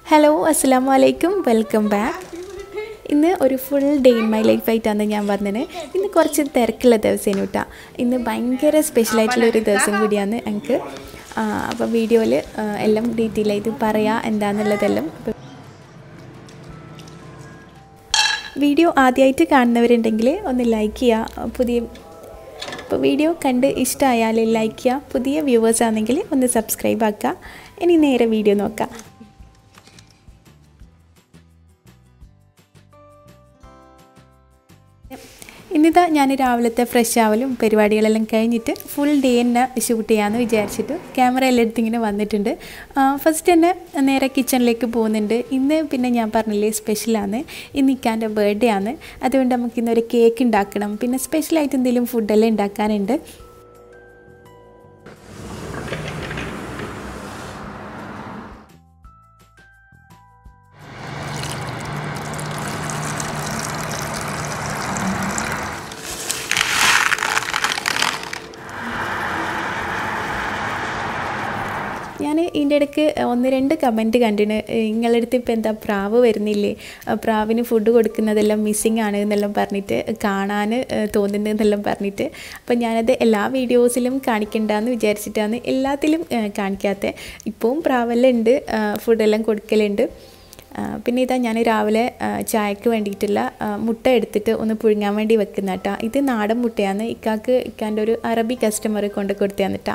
Hello അസ്സാം വലൈക്കും welcome back ഇന്ന് ഒരു full day in my life ആയിട്ടാണ് ഞാൻ വന്നത് ഇന്ന് കുറച്ച് തിരക്കുള്ള ദിവസം കേട്ടോ ഇന്ന് ഭയങ്കര സ്പെഷ്യലായിട്ടുള്ള ഒരു ദിവസം കൂടിയാണ് എനിക്ക് അപ്പോൾ വീഡിയോയിൽ എല്ലാം ഡീറ്റെയിൽ ആയിട്ട് പറയാം എന്താണെന്നുള്ളതെല്ലാം ഇപ്പം വീഡിയോ ആദ്യമായിട്ട് കാണുന്നവരുണ്ടെങ്കിൽ ഒന്ന് ലൈക്ക് ചെയ്യുക പുതിയ അപ്പോൾ വീഡിയോ കണ്ട് ഇഷ്ടമായാൽ ലൈക്ക് ചെയ്യുക പുതിയ വ്യൂവേഴ്സ് ആണെങ്കിൽ ഒന്ന് സബ്സ്ക്രൈബ് ആക്കുക ഇനി നേരെ വീഡിയോ നോക്കാം ഇന്നിതാ ഞാൻ രാവിലത്തെ ഫ്രഷ് ആവലും പരിപാടികളെല്ലാം കഴിഞ്ഞിട്ട് ഫുൾ ഡേ തന്നെ ഷൂട്ട് ചെയ്യാമെന്ന് വിചാരിച്ചിട്ട് ക്യാമറ എല്ലാം എടുത്ത് ഇങ്ങനെ വന്നിട്ടുണ്ട് ഫസ്റ്റ് തന്നെ നേരെ കിച്ചണിലേക്ക് പോകുന്നുണ്ട് ഇന്ന് പിന്നെ ഞാൻ പറഞ്ഞില്ലേ സ്പെഷ്യലാണ് ഇന്ന് ഇക്കാൻ്റെ ബർത്ത്ഡേ ആണ് അതുകൊണ്ട് നമുക്ക് ഇന്നൊരു കേക്ക് ഉണ്ടാക്കണം പിന്നെ സ്പെഷ്യലായിട്ട് എന്തെങ്കിലും ഫുഡെല്ലാം ഉണ്ടാക്കാനുണ്ട് ഞാൻ ഇതിൻ്റെ ഇടയ്ക്ക് ഒന്ന് രണ്ട് കമൻറ്റ് കണ്ടിന് നിങ്ങളുടെ അടുത്ത് ഇപ്പോൾ എന്താ പ്രാവ് വരുന്നില്ലേ പ്രാവിന് ഫുഡ് കൊടുക്കുന്നതെല്ലാം മിസ്സിങ് ആണ് എന്നെല്ലാം പറഞ്ഞിട്ട് കാണാൻ തോന്നുന്നതെന്നെല്ലാം പറഞ്ഞിട്ട് അപ്പം ഞാനത് എല്ലാ വീഡിയോസിലും കാണിക്കണ്ടെന്ന് വിചാരിച്ചിട്ടാണ് എല്ലാത്തിലും കാണിക്കാത്തത് ഇപ്പവും പ്രാവെല്ലാം ഉണ്ട് ഫുഡെല്ലാം കൊടുക്കലുണ്ട് പിന്നെ ഇതാ ഞാൻ രാവിലെ ചായക്ക് വേണ്ടിയിട്ടുള്ള മുട്ട എടുത്തിട്ട് ഒന്ന് പുഴുങ്ങാൻ വേണ്ടി വെക്കുന്ന കേട്ടോ ഇത് നാടൻ മുട്ടയാണ് ഇക്കാക്ക് ഇക്കാൻ്റെ ഒരു അറബി കസ്റ്റമർ കൊണ്ട് കൊടുത്തതാണ് കേട്ടോ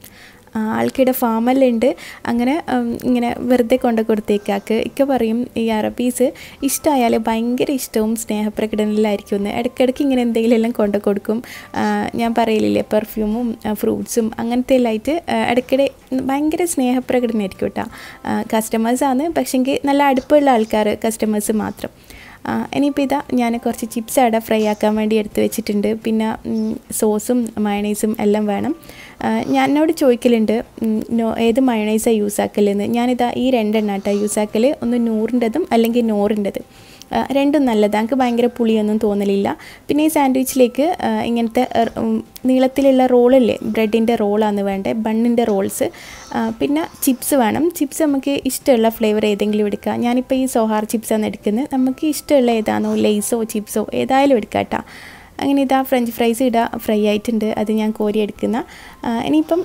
ആൾക്കിടെ ഫാമെല്ലാം ഉണ്ട് അങ്ങനെ ഇങ്ങനെ വെറുതെ കൊണ്ട് കൊടുത്തേക്കാക്ക് ഇക്ക പറയും ഈ അറബീസ് ഇഷ്ടമായാൽ ഭയങ്കര ഇഷ്ടവും സ്നേഹപ്രകടനത്തിലായിരിക്കും എന്ന് ഇടയ്ക്കിടയ്ക്ക് ഇങ്ങനെ എന്തെങ്കിലും എല്ലാം കൊണ്ട് കൊടുക്കും ഞാൻ പറയലില്ലേ പെർഫ്യൂമും ഫ്രൂട്ട്സും അങ്ങനത്തെ എല്ലായിട്ട് ഇടയ്ക്കിടെ ഭയങ്കര സ്നേഹപ്രകടനമായിരിക്കും കേട്ടോ കസ്റ്റമേഴ്സാണ് പക്ഷെങ്കിൽ നല്ല അടുപ്പമുള്ള ആൾക്കാർ കസ്റ്റമേഴ്സ് മാത്രം ഇനിയിപ്പോൾ ഇതാ ഞാൻ കുറച്ച് ചിപ്സ് അവിടെ ഫ്രൈ ആക്കാൻ വേണ്ടി എടുത്ത് വെച്ചിട്ടുണ്ട് പിന്നെ സോസും മയണൈസും എല്ലാം വേണം ഞാൻ എന്നോട് ചോദിക്കലുണ്ട് നോ ഏത് മയണൈസാണ് യൂസ് ആക്കലെന്ന് ഞാനിതാ ഈ രണ്ടെണ്ണം കേട്ടോ യൂസ് ആക്കൽ ഒന്ന് നൂറിൻ്റെതും അല്ലെങ്കിൽ നോറിൻ്റെത് രണ്ടും നല്ലതാണ് എനിക്ക് ഭയങ്കര പുളിയൊന്നും തോന്നലില്ല പിന്നെ ഈ സാൻഡ്വിച്ചിലേക്ക് ഇങ്ങനത്തെ നീളത്തിലുള്ള റോളില്ലേ ബ്രെഡിൻ്റെ റോളാണ് വേണ്ടത് ബണ്ണിൻ്റെ റോൾസ് പിന്നെ ചിപ്സ് വേണം ചിപ്സ് നമുക്ക് ഇഷ്ടമുള്ള ഫ്ലേവർ ഏതെങ്കിലും എടുക്കുക ഞാനിപ്പോൾ ഈ സോഹാർ ചിപ്സാണ് എടുക്കുന്നത് നമുക്ക് ഇഷ്ടമുള്ള ഏതാണോ ലേസോ ചിപ്സോ ഏതായാലും എടുക്കാം കേട്ടോ അങ്ങനെ ഇതാ ഫ്രഞ്ച് ഫ്രൈസ് ഇടുക ഫ്രൈ ആയിട്ടുണ്ട് അത് ഞാൻ കോരി എടുക്കുന്ന ഇനിയിപ്പം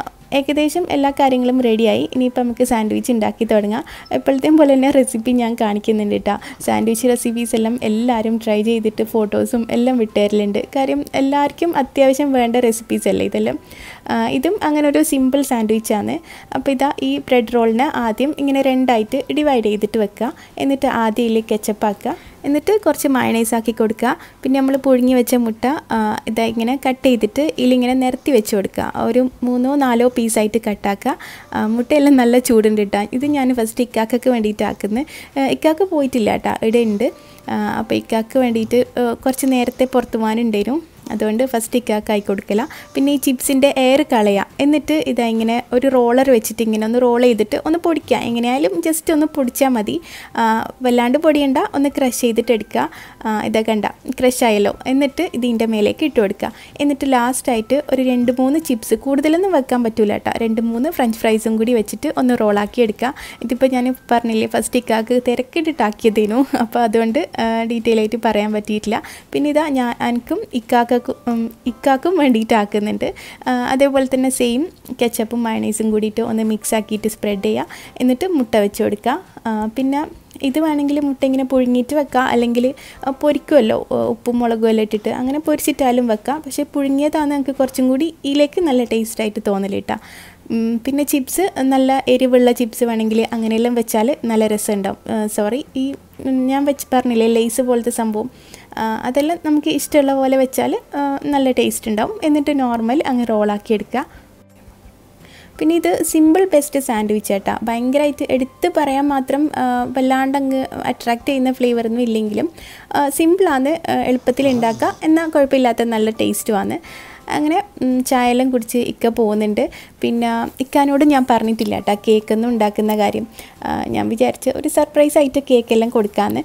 ഏകദേശം എല്ലാ കാര്യങ്ങളും റെഡിയായി ഇനിയിപ്പോൾ നമുക്ക് സാൻഡ്വിച്ച് ഉണ്ടാക്കി തുടങ്ങാം എപ്പോഴത്തെയും പോലെ തന്നെ റെസിപ്പി ഞാൻ കാണിക്കുന്നുണ്ട് കേട്ടോ സാൻഡ്വിച്ച് റെസിപ്പീസ് എല്ലാം എല്ലാവരും ട്രൈ ചെയ്തിട്ട് ഫോട്ടോസും എല്ലാം വിട്ടുതരലുണ്ട് കാര്യം എല്ലാവർക്കും അത്യാവശ്യം വേണ്ട റെസിപ്പീസ് അല്ലേ ഇതെല്ലാം ഇതും അങ്ങനെ ഒരു സിമ്പിൾ സാൻഡ്വിച്ചാണ് അപ്പോൾ ഇതാ ഈ ബ്രെഡ് റോളിനെ ആദ്യം ഇങ്ങനെ രണ്ടായിട്ട് ഡിവൈഡ് ചെയ്തിട്ട് വെക്കുക എന്നിട്ട് ആദ്യം ഇതിൽ കെച്ചപ്പാക്കുക എന്നിട്ട് കുറച്ച് മയണൈസ് ആക്കി കൊടുക്കുക പിന്നെ നമ്മൾ പുഴുങ്ങി വെച്ച മുട്ട ഇതാ ഇങ്ങനെ കട്ട് ചെയ്തിട്ട് ഇതിലിങ്ങനെ നിരത്തി വെച്ച് കൊടുക്കുക ഒരു മൂന്നോ നാലോ പീസായിട്ട് കട്ടാക്കുക മുട്ടയെല്ലാം നല്ല ചൂടുണ്ട് ഇട്ടാൽ ഇത് ഞാൻ ഫസ്റ്റ് ഇക്കാക്കൊക്കെ വേണ്ടിയിട്ട് ആക്കുന്നത് ഇക്കാക്ക് പോയിട്ടില്ല കേട്ടോ ഇവിടെ ഉണ്ട് അപ്പോൾ ഇക്കാക്ക് വേണ്ടിയിട്ട് കുറച്ച് നേരത്തെ പുറത്തു പോകാനുണ്ടായിരുന്നു അതുകൊണ്ട് ഫസ്റ്റ് ഇക്കാക്കായി കൊടുക്കല പിന്നെ ഈ ചിപ്സിൻ്റെ എയർ കളയാം എന്നിട്ട് ഇതാ ഇങ്ങനെ ഒരു റോളർ വെച്ചിട്ട് ഇങ്ങനെ ഒന്ന് റോൾ ചെയ്തിട്ട് ഒന്ന് പൊടിക്കുക എങ്ങനെയായാലും ജസ്റ്റ് ഒന്ന് പൊടിച്ചാൽ മതി വല്ലാണ്ട് പൊടിയണ്ട ഒന്ന് ക്രഷ് ചെയ്തിട്ട് എടുക്കുക ഇതാ കണ്ട ക്രഷ് ആയല്ലോ എന്നിട്ട് ഇതിൻ്റെ മേലേക്ക് ഇട്ട് കൊടുക്കുക എന്നിട്ട് ലാസ്റ്റായിട്ട് ഒരു രണ്ട് മൂന്ന് ചിപ്സ് കൂടുതലൊന്നും വെക്കാൻ പറ്റില്ല കേട്ടോ രണ്ട് മൂന്ന് ഫ്രഞ്ച് ഫ്രൈസും കൂടി വെച്ചിട്ട് ഒന്ന് റോളാക്കി എടുക്കുക ഇതിപ്പോൾ ഞാൻ പറഞ്ഞില്ലേ ഫസ്റ്റ് ഇക്കാക്ക് തിരക്കിട്ടിട്ടാക്കിയതേനു അപ്പോൾ അതുകൊണ്ട് ഡീറ്റെയിൽ ആയിട്ട് പറയാൻ പറ്റിയിട്ടില്ല പിന്നെ ഇതാ ഞാൻ എനിക്കും ഇക്കാക്ക് ഇക്കാക്കും വേണ്ടിയിട്ട് ആക്കുന്നുണ്ട് അതേപോലെ തന്നെ സെയിം കെച്ചപ്പും മയണൈസും കൂടിയിട്ട് ഒന്ന് മിക്സ് ആക്കിയിട്ട് സ്പ്രെഡ് ചെയ്യുക എന്നിട്ട് മുട്ട വെച്ച് കൊടുക്കുക പിന്നെ ഇത് വേണമെങ്കിൽ മുട്ട ഇങ്ങനെ പുഴുങ്ങിയിട്ട് വെക്കാം അല്ലെങ്കിൽ പൊരിക്കുമല്ലോ ഉപ്പും മുളകും എല്ലാം ഇട്ടിട്ട് അങ്ങനെ പൊരിച്ചിട്ടാലും വെക്കാം പക്ഷേ പുഴുങ്ങിയതാണ് നമുക്ക് കുറച്ചും കൂടി ഇതിലേക്ക് നല്ല ടേസ്റ്റായിട്ട് തോന്നലിട്ടാ പിന്നെ ചിപ്സ് നല്ല എരിവുള്ള ചിപ്സ് വേണമെങ്കിൽ അങ്ങനെയെല്ലാം വെച്ചാൽ നല്ല രസമുണ്ടാവും സോറി ഈ ഞാൻ വെച്ച് പറഞ്ഞില്ലേ ലേസ് പോലത്തെ സംഭവം അതെല്ലാം നമുക്ക് ഇഷ്ടമുള്ള പോലെ വെച്ചാൽ നല്ല ടേസ്റ്റ് ഉണ്ടാവും എന്നിട്ട് നോർമൽ അങ്ങ് റോളാക്കി എടുക്കുക പിന്നെ ഇത് സിമ്പിൾ ബെസ്റ്റ് സാൻഡ്വിച്ച് ആട്ടാ ഭയങ്കരമായിട്ട് എടുത്ത് പറയാൻ മാത്രം വല്ലാണ്ട് അങ്ങ് അട്രാക്റ്റ് ചെയ്യുന്ന ഫ്ലേവറൊന്നും ഇല്ലെങ്കിലും സിമ്പിളാണ് എളുപ്പത്തിൽ ഉണ്ടാക്കുക എന്നാൽ കുഴപ്പമില്ലാത്ത നല്ല ടേസ്റ്റുമാണ് അങ്ങനെ ചായയെല്ലാം കുടിച്ച് ഇക്ക പോകുന്നുണ്ട് പിന്നെ ഇക്കാനോട് ഞാൻ പറഞ്ഞിട്ടില്ല കേട്ടോ കേക്കൊന്നും ഉണ്ടാക്കുന്ന കാര്യം ഞാൻ വിചാരിച്ച് ഒരു സർപ്രൈസ് ആയിട്ട് കേക്കെല്ലാം കൊടുക്കാമെന്ന്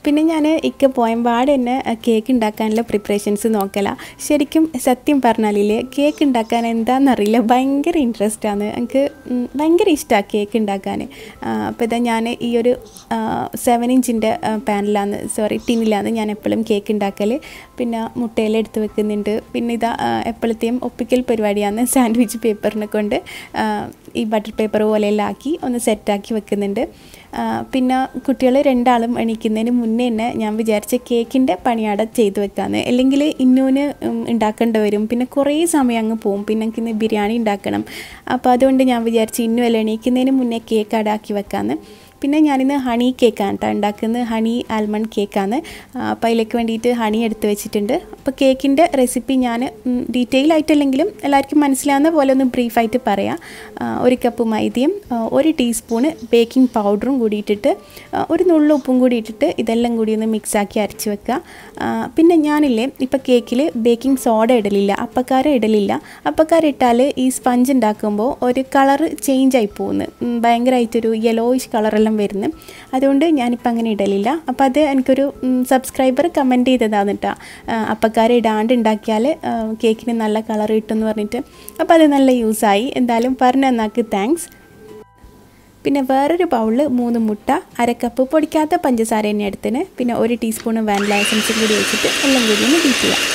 പിന്നെ ഞാൻ ഇക്ക പോയമ്പാട് തന്നെ കേക്ക് ഉണ്ടാക്കാനുള്ള പ്രിപ്പറേഷൻസ് നോക്കല ശരിക്കും സത്യം പറഞ്ഞാലില്ലേ കേക്ക് ഉണ്ടാക്കാൻ എന്താണെന്നറിയില്ല ഭയങ്കര ഇൻട്രസ്റ്റ് ആണ് എനിക്ക് ഉം, ഭയങ്കര ഇഷ്ടമാണ് കേക്ക് ഉണ്ടാക്കാൻ അപ്പോൾ ഇതാ ഞാൻ ഈ ഒരു സെവൻ ഇഞ്ചിൻ്റെ പാനിലാണ് സോറി ടിന്നിലാണ് ഞാൻ എപ്പോഴും കേക്ക് ഉണ്ടാക്കൽ പിന്നെ മുട്ടയിൽ എടുത്ത് വെക്കുന്നുണ്ട് പിന്നെ ഇതാ എപ്പോഴത്തെയും ഒപ്പിക്കൽ പരിപാടിയാണ് സാൻഡ്വിച്ച് പേപ്പറിനെ കൊണ്ട് ആ, ഈ ബട്ടർ പേപ്പർ പോലെയെല്ലാം ആക്കി ഒന്ന് സെറ്റാക്കി വെക്കുന്നുണ്ട് ആ, പിന്നെ കുട്ടികൾ രണ്ടാളും എണീക്കുന്നതിന് മുന്നേ തന്നെ ഞാൻ വിചാരിച്ച കേക്കിൻ്റെ പണിയാടെ ചെയ്ത് വെക്കാമെന്ന് അല്ലെങ്കിൽ ഇന്നൂന് ഉം, ഉണ്ടാക്കേണ്ടി വരും പിന്നെ കുറേ സമയം അങ്ങ് പോകും പിന്നെ എനിക്ക് ഇന്ന് ബിരിയാണി ഉണ്ടാക്കണം അപ്പോൾ അതുകൊണ്ട് ഞാൻ വിചാരിച്ചു ഇന്നും അല്ല എണീക്കുന്നതിന് മുന്നേ കേക്ക് അടാക്കി വെക്കാമെന്ന് പിന്നെ ഞാനിന്ന് ഹണി കേക്കാണ് കേട്ടോ ഉണ്ടാക്കുന്നത് ഹണി ആൽമണ്ട് കേക്കാണ് അപ്പോൾ അതിലേക്ക് വേണ്ടിയിട്ട് ഹണി എടുത്ത് വെച്ചിട്ടുണ്ട് അപ്പോൾ കേക്കിൻ്റെ റെസിപ്പി ഞാൻ ഡീറ്റെയിൽ ആയിട്ടല്ലെങ്കിലും എല്ലാവർക്കും മനസ്സിലാവുന്ന പോലെ ഒന്ന് ബ്രീഫായിട്ട് പറയാം ആ, ഒരു കപ്പ് മൈദയും ആ, ഒരു ടീസ്പൂണ് ബേക്കിംഗ് പൗഡറും കൂടി ഇട്ടിട്ട് ആ, ഒരു നുള്ളു ഉപ്പും കൂടി ഇട്ടിട്ട് ഇതെല്ലാം കൂടി ഒന്ന് മിക്സാക്കി അരച്ച് വെക്കുക ആ, പിന്നെ ഞാനില്ലേ ഇപ്പോൾ കേക്കിൽ ബേക്കിംഗ് സോഡ ഇടലില്ല അപ്പക്കാരം ഇടലില്ല അപ്പക്കാരം ഇട്ടാൽ ഈ സ്പഞ്ച് ഉണ്ടാക്കുമ്പോൾ ഒരു കളറ് ചേഞ്ച് ആയി പോകുന്നു ഉം, ഭയങ്കരമായിട്ടൊരു യെലോയിഷ് കളറെല്ലാം വരുന്നു അതുകൊണ്ട് ഞാനിപ്പോൾ അങ്ങനെ ഇടലില്ല അപ്പോൾ അത് എനിക്കൊരു സബ്സ്ക്രൈബർ കമൻറ്റ് ചെയ്തതാണ് കേട്ടോ അപ്പക്കാരം ഇടാണ്ട് ഉണ്ടാക്കിയാൽ ആ, കേക്കിന് നല്ല കളർ കിട്ടുമെന്ന് പറഞ്ഞിട്ട് അപ്പോൾ അത് നല്ല യൂസായി എന്തായാലും പറഞ്ഞ എന്നാക്ക് താങ്ക്സ് പിന്നെ വേറൊരു ബൗളിൽ മൂന്ന് മുട്ട അര കപ്പ് പൊടിക്കാത്ത പഞ്ചസാര തന്നെ എടുത്തിന് പിന്നെ ഒരു ടീസ്പൂൺ വാനില എസൻസും കൂടി വെച്ചിട്ട് എല്ലാം കൂടി ഒന്ന് ബീറ്റ് ചെയ്യാം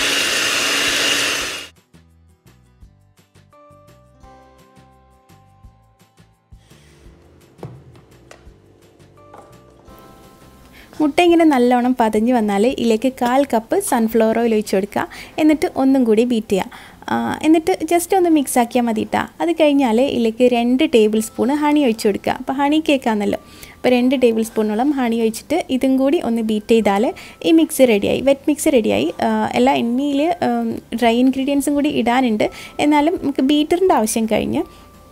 മുട്ട ഇങ്ങനെ നല്ലോണം പതഞ്ഞ് വന്നാൽ ഇതിലേക്ക് കാൽ കപ്പ് സൺഫ്ലവർ ഓയിൽ ഒഴിച്ച് കൊടുക്കുക എന്നിട്ട് ഒന്നും കൂടി ബീറ്റ് ചെയ്യുക ആ, എന്നിട്ട് ജസ്റ്റ് ഒന്ന് മിക്സ് ആക്കിയാൽ മതി കേട്ടോ അത് കഴിഞ്ഞാൽ ഇതിലേക്ക് രണ്ട് ടേബിൾ സ്പൂൺ ഹണി ഒഴിച്ച് കൊടുക്കുക അപ്പോൾ ഹണി കേക്കാണല്ലോ അപ്പോൾ രണ്ട് ടേബിൾ സ്പൂണോളം ഹണി ഒഴിച്ചിട്ട് ഇതും കൂടി ഒന്ന് ബീറ്റ് ചെയ്താൽ ഈ മിക്സ് റെഡിയായി വെറ്റ് മിക്സ് റെഡിയായി ആ, എല്ലാ എണ്ണയിൽ ഡ്രൈ ഇൻഗ്രീഡിയൻസും കൂടി ഇടാനുണ്ട് എന്നാലും നമുക്ക് ബീറ്ററിൻ്റെ ആവശ്യം കഴിഞ്ഞ്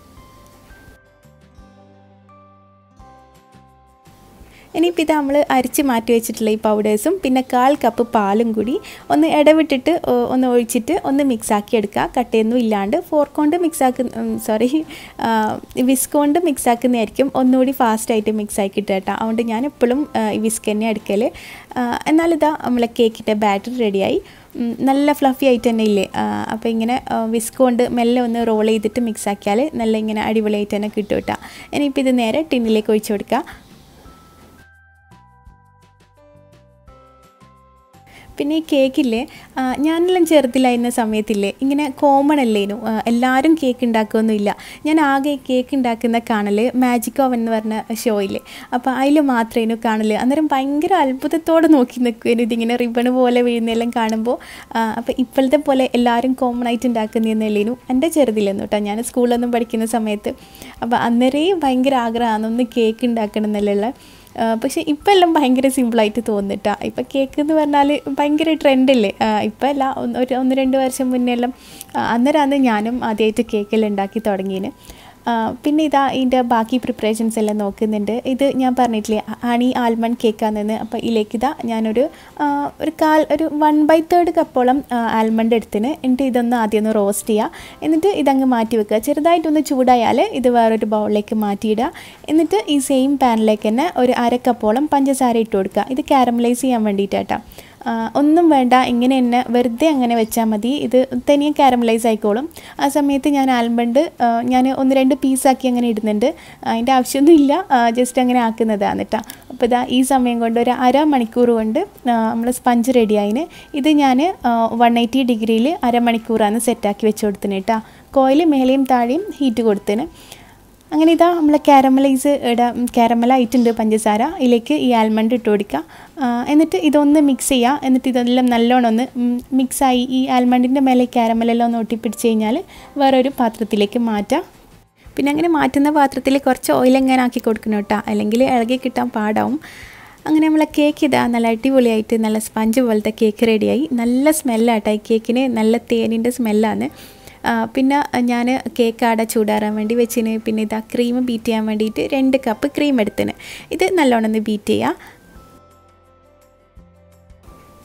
ഇനിയിപ്പോൾ ഇത് നമ്മൾ അരിച്ച് മാറ്റി വെച്ചിട്ടുള്ള ഈ പൗഡേഴ്സും പിന്നെ കാൽ കപ്പ് പാലും കൂടി ഒന്ന് ഇടവിട്ടിട്ട് ഒ- ഒന്ന് ഒഴിച്ചിട്ട് ഒന്ന് മിക്സ് ആക്കി എടുക്കുക കട്ടയൊന്നും ഇല്ലാണ്ട് ഫോർക്ക് കൊണ്ട് മിക്സ് ആക്കുന്ന സോറി വിസ്ക് കൊണ്ട് മിക്സ് ആക്കുന്നതായിരിക്കും ഒന്നുകൂടി ഫാസ്റ്റായിട്ട് മിക്സ് ആക്കി കിട്ടുക കേട്ടോ അതുകൊണ്ട് ഞാൻ എപ്പോഴും ഈ വിസ്ക് തന്നെ എടുക്കൽ എന്നാലിതാ നമ്മളെ കേക്കിൻ്റെ ബാറ്റർ റെഡിയായി ഉം, നല്ല ഫ്ലഫി ആയിട്ട് തന്നെ ഇല്ലേ അപ്പോൾ ഇങ്ങനെ വിസ്ക് കൊണ്ട് മെല്ലെ ഒന്ന് റോൾ ചെയ്തിട്ട് മിക്സ് ആക്കിയാൽ നല്ല ഇങ്ങനെ അടിപൊളിയായിട്ട് തന്നെ കിട്ടും കേട്ടോ ഇനിയിപ്പോൾ ഇത് നേരെ ടിന്നിലേക്ക് ഒഴിച്ച് കൊടുക്കുക പിന്നെ ഈ കേക്കില്ലേ ആ, ഞാനെല്ലാം ചെറുതിലായിരുന്ന സമയത്തില്ലേ ഇങ്ങനെ കോമൺ അല്ലേനു ആ, എല്ലാവരും കേക്ക് ഉണ്ടാക്കുകയൊന്നുമില്ല ഞാൻ ആകെ കേക്ക് ഉണ്ടാക്കുന്ന കാണൽ മാജിക് ഓവൻ എന്ന് പറഞ്ഞ ഷോയില്ലേ അപ്പോൾ അതിൽ മാത്രമേനു കാണൽ അന്നേരം ഭയങ്കര അത്ഭുതത്തോടെ നോക്കി നിൽക്കുമായിരുന്നു ഇതിങ്ങനെ റിബൺ പോലെ വീഴുന്നതെല്ലാം കാണുമ്പോൾ അപ്പോൾ ഇപ്പോഴത്തെ പോലെ എല്ലാവരും കോമൺ ആയിട്ട് ഉണ്ടാക്കുന്നതെന്നല്ലേനു എൻ്റെ ചെറുതിലെന്നു കേട്ടോ ഞാൻ സ്കൂളിലൊന്നും പഠിക്കുന്ന സമയത്ത് അപ്പോൾ അന്നേരേ ഭയങ്കര ആഗ്രഹമാണ് ഒന്ന് കേക്ക് ഉണ്ടാക്കണം എന്നുള്ള ആ, പക്ഷേ ഇപ്പം എല്ലാം ഭയങ്കര സിമ്പിളായിട്ട് തോന്നിട്ടാ ഇപ്പം കേക്ക് എന്ന് പറഞ്ഞാൽ ഭയങ്കര ട്രെൻഡല്ലേ ഇപ്പം അല്ല ഒന്ന് ഒരു ഒന്ന് രണ്ട് വർഷം മുന്നേ എല്ലാം ആ, അന്നേരമാണ് ഞാനും ആദ്യമായിട്ട് കേക്കെല്ലാം ഉണ്ടാക്കി തുടങ്ങിയത് ആ, പിന്നെ ഇതാ ഇതിൻ്റെ ബാക്കി പ്രിപ്പറേഷൻസ് എല്ലാം നോക്കുന്നുണ്ട് ഇത് ഞാൻ പറഞ്ഞിട്ടില്ലേ ഹണി ആൽമണ്ട് കേക്കാണെന്ന് അപ്പോൾ ഇതിലേക്ക് ഇതാ ഞാനൊരു ആ, ഒരു കാൽ ഒരു വൺ ബൈ തേർഡ് കപ്പോളം ആൽമണ്ട് എടുത്തിന് എന്നിട്ട് ഇതൊന്ന് ആദ്യം ഒന്ന് റോസ്റ്റ് ചെയ്യുക എന്നിട്ട് ഇതങ്ങ് മാറ്റി വെക്കുക ചെറുതായിട്ടൊന്ന് ചൂടായാൽ ഇത് വേറൊരു ബൗളിലേക്ക് മാറ്റിയിടുക എന്നിട്ട് ഈ സെയിം പാനിലേക്ക് തന്നെ ഒരു അര കപ്പോളം പഞ്ചസാര ഇട്ട് കൊടുക്കുക ഇത് കാരമലൈസ് ചെയ്യാൻ വേണ്ടിയിട്ടാട്ടോ ആ, ഒന്നും വേണ്ട ഇങ്ങനെ തന്നെ വെറുതെ അങ്ങനെ വെച്ചാൽ മതി ഇത് തനിയെ കാരമലൈസ് ആയിക്കോളും ആ സമയത്ത് ഞാൻ ആൽമണ്ട് ഞാൻ ഒന്ന് രണ്ട് പീസാക്കി അങ്ങനെ ഇടുന്നുണ്ട് അതിൻ്റെ ആവശ്യമൊന്നും ഇല്ല ജസ്റ്റ് അങ്ങനെ ആക്കുന്നതാണ് കേട്ടോ അപ്പോൾ ഇതാ ഈ സമയം കൊണ്ട് ഒരു അര മണിക്കൂർ കൊണ്ട് നമ്മൾ സ്പഞ്ച് റെഡി ആയിന് ഇത് ഞാൻ വൺ എയ്റ്റി ഡിഗ്രിയിൽ അരമണിക്കൂറാണ് സെറ്റാക്കി വെച്ച് കൊടുത്തിന് കേട്ടോ കോയിൽ മേലെയും താഴെയും ഹീറ്റ് കൊടുത്തിന് അങ്ങനെ ഇതാ നമ്മൾ കാരമലൈസ് ഇടാം കാരമലായിട്ടുണ്ട് പഞ്ചസാര ഇതിലേക്ക് ഈ ആൽമണ്ട് ഇട്ട് കൊടുക്കുക ആ, എന്നിട്ട് ഇതൊന്ന് മിക്സ് ചെയ്യുക എന്നിട്ട് ഇതെല്ലാം നല്ലോണം ഒന്ന് മിക്സായി ഈ ആൽമണ്ടിൻ്റെ മേലെ കാരമലെല്ലാം ഒന്ന് ഒട്ടിപ്പിടിച്ച് കഴിഞ്ഞാൽ വേറൊരു പാത്രത്തിലേക്ക് മാറ്റാം പിന്നെ അങ്ങനെ മാറ്റുന്ന പാത്രത്തിൽ കുറച്ച് ഓയിൽ എങ്ങനെ ആക്കി കൊടുക്കണം കേട്ടോ അല്ലെങ്കിൽ ഇളകി കിട്ടാൻ പാടാവും അങ്ങനെ നമ്മളെ കേക്ക് ഇതാ നല്ല അടിപൊളിയായിട്ട് നല്ല സ്പഞ്ച് പോലത്തെ കേക്ക് റെഡിയായി നല്ല സ്മെല്ലാട്ടോ ഈ കേക്കിന് നല്ല തേനിൻ്റെ സ്മെല്ലാണ് ആ, പിന്നെ ഞാൻ കേക്ക് ആടെ ചൂടാറാൻ വേണ്ടി വെച്ചിന് പിന്നെ ഇതാ ക്രീം ബീറ്റ് ചെയ്യാൻ വേണ്ടിയിട്ട് രണ്ട് കപ്പ് ക്രീം എടുത്തിന് ഇത് നല്ലോണം ഒന്ന് ബീറ്റ് ചെയ്യുക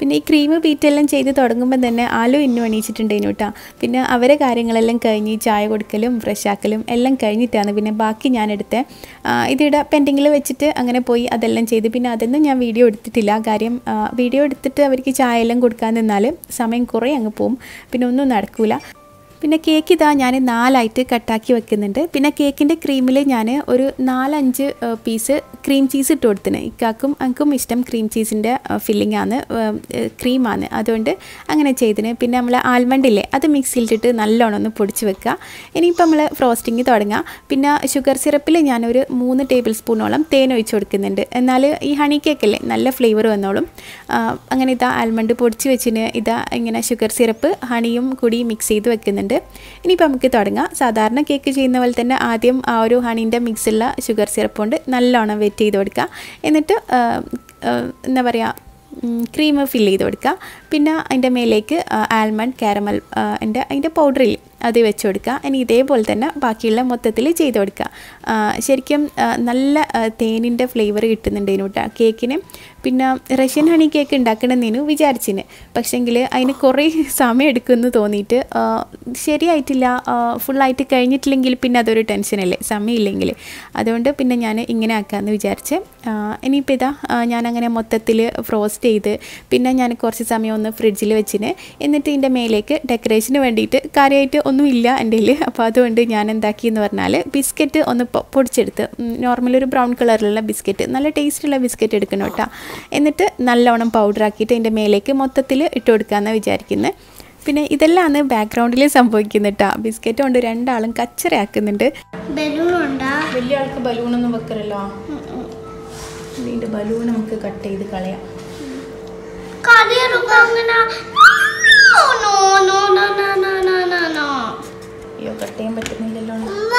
പിന്നെ ഈ ക്രീം ബീറ്റെല്ലാം ചെയ്ത് തുടങ്ങുമ്പോൾ തന്നെ ആലു ഇന്നും എണീച്ചിട്ടുണ്ടേനു കേട്ടോ പിന്നെ അവരെ കാര്യങ്ങളെല്ലാം കഴിഞ്ഞ് ചായ കൊടുക്കലും ഫ്രഷ് ആക്കലും എല്ലാം കഴിഞ്ഞിട്ടാണ് പിന്നെ ബാക്കി ഞാൻ എടുത്തത് ഇതിവിടെ പെൻഡിങ്ങിൽ വെച്ചിട്ട് അങ്ങനെ പോയി അതെല്ലാം ചെയ്ത് പിന്നെ അതൊന്നും ഞാൻ വീഡിയോ എടുത്തിട്ടില്ല കാര്യം ആ, വീഡിയോ എടുത്തിട്ട് അവർക്ക് ചായ എല്ലാം കൊടുക്കാൻ നിന്നാൽ സമയം കുറേ അങ്ങ് പോവും പിന്നെ ഒന്നും നടക്കൂല പിന്നെ കേക്ക് ഇതാ ഞാൻ നാലായിട്ട് കട്ടാക്കി വെക്കുന്നുണ്ട് പിന്നെ കേക്കിൻ്റെ ക്രീമിൽ ഞാൻ ഒരു നാലഞ്ച് പീസ് ക്രീം ചീസ് ഇട്ട് കൊടുത്തിന് ഇക്കാക്കും എനിക്കും ഇഷ്ടം ക്രീം ചീസിൻ്റെ ഫില്ലിംഗ് ആണ് ക്രീമാണ് അതുകൊണ്ട് അങ്ങനെ ചെയ്തിന് പിന്നെ നമ്മൾ ആൽമണ്ട് ഇല്ലേ അത് മിക്സിയിലിട്ടിട്ട് നല്ലോണം ഒന്ന് പൊടിച്ച് വെക്കുക ഇനിയിപ്പോൾ നമ്മൾ ഫ്രോസ്റ്റിങ് തുടങ്ങാം പിന്നെ ഷുഗർ സിറപ്പിൽ ഞാനൊരു മൂന്ന് ടേബിൾ സ്പൂണോളം തേൻ ഒഴിച്ച് കൊടുക്കുന്നുണ്ട് എന്നാൽ ഈ ഹണി കേക്കല്ലേ നല്ല ഫ്ലേവർ വന്നോളും ആ, അങ്ങനെ ഇതാ ആൽമണ്ട് പൊടിച്ച് വെച്ചിന് ഇതാ ഇങ്ങനെ ഷുഗർ സിറപ്പ് ഹണിയും കൂടി മിക്സ് ചെയ്ത് വെക്കുന്നുണ്ട് ഇനിയിപ്പോൾ നമുക്ക് തുടങ്ങാം സാധാരണ കേക്ക് ചെയ്യുന്ന പോലെ തന്നെ ആദ്യം ആ ഒരു ഹണീൻ്റെ മിക്സുള്ള ഷുഗർ സിറപ്പ് കൊണ്ട് നല്ലോണം വെറ്റ് ചെയ്ത് കൊടുക്കുക എന്നിട്ട് ആ, ആ, എന്താ പറയുക ക്രീം ഫില്ല് ചെയ്ത് കൊടുക്കുക പിന്നെ അതിൻ്റെ മേലേക്ക് ആൽമണ്ട് കാരമൽ എൻ്റെ അതിൻ്റെ പൗഡറിൽ അത് വെച്ച് കൊടുക്കുക ഇനി ഇതേപോലെ തന്നെ ബാക്കിയുള്ള മൊത്തത്തിൽ ചെയ്ത് കൊടുക്കുക ആ, ശരിക്കും ആ, നല്ല തേനിൻ്റെ ഫ്ലേവർ കിട്ടുന്നുണ്ടേനു കേട്ടോ കേക്കിന് പിന്നെ റഷ്യൻ ഹണി കേക്ക് ഉണ്ടാക്കണമെന്നേനു വിചാരിച്ചിന് പക്ഷേങ്കിൽ അതിന് കുറേ സമയം എടുക്കുമെന്ന് തോന്നിയിട്ട് ആ, ശരിയായിട്ടില്ല ആ, ഫുള്ളായിട്ട് കഴിഞ്ഞിട്ടില്ലെങ്കിൽ പിന്നെ അതൊരു ടെൻഷനല്ലേ സമയമില്ലെങ്കിൽ അതുകൊണ്ട് പിന്നെ ഞാൻ ഇങ്ങനെ ആക്കാമെന്ന് വിചാരിച്ച് ആ, ഇനിയിപ്പോൾ ഇതാ ആ, ഞാനങ്ങനെ മൊത്തത്തിൽ ഫ്രോസ്റ്റ് ചെയ്ത് പിന്നെ ഞാൻ കുറച്ച് സമയം ഒന്ന് ഫ്രിഡ്ജിൽ വെച്ചിന് എന്നിട്ട് ഇതിൻ്റെ മേലേക്ക് ഡെക്കറേഷന് വേണ്ടിയിട്ട് കാര്യമായിട്ട് ഒന്നുമില്ല എൻ്റെ കയ്യിൽ അപ്പോൾ അതുകൊണ്ട് ഞാൻ എന്താക്കിയെന്ന് പറഞ്ഞാൽ ബിസ്ക്കറ്റ് ഒന്ന് പൊ- പൊടിച്ചെടുത്ത് നോർമൽ ഒരു ബ്രൗൺ കളറിലുള്ള ബിസ്ക്കറ്റ് നല്ല ടേസ്റ്റുള്ള ബിസ്ക്കറ്റ് എടുക്കണം കേട്ടോ എന്നിട്ട് നല്ലോണം പൗഡർ ആക്കിയിട്ട് അതിൻ്റെ മേലേക്ക് മൊത്തത്തിൽ ഇട്ട് കൊടുക്കാമെന്നാണ് വിചാരിക്കുന്നത് പിന്നെ ഇതെല്ലാമാണ് ബാക്ക്ഗ്രൗണ്ടിൽ സംഭവിക്കുന്നത് കേട്ടോ ബിസ്ക്കറ്റ് കൊണ്ട് രണ്ടാളും കച്ചറയാക്കുന്നുണ്ട് ബലൂൺ ഉണ്ടാ വലിയ ആൾക്ക് ബലൂണൊന്നും വെക്കറല്ലോ ഇതിൻ്റെ ബലൂൺ നമുക്ക് കട്ട് ചെയ്ത് കളയാം കറിയെടുക്ക അങ്ങനെ no no no no no no no no അയ്യോ കട്ട് ചെയ്യാൻ പറ്റുന്നില്ലല്ലോ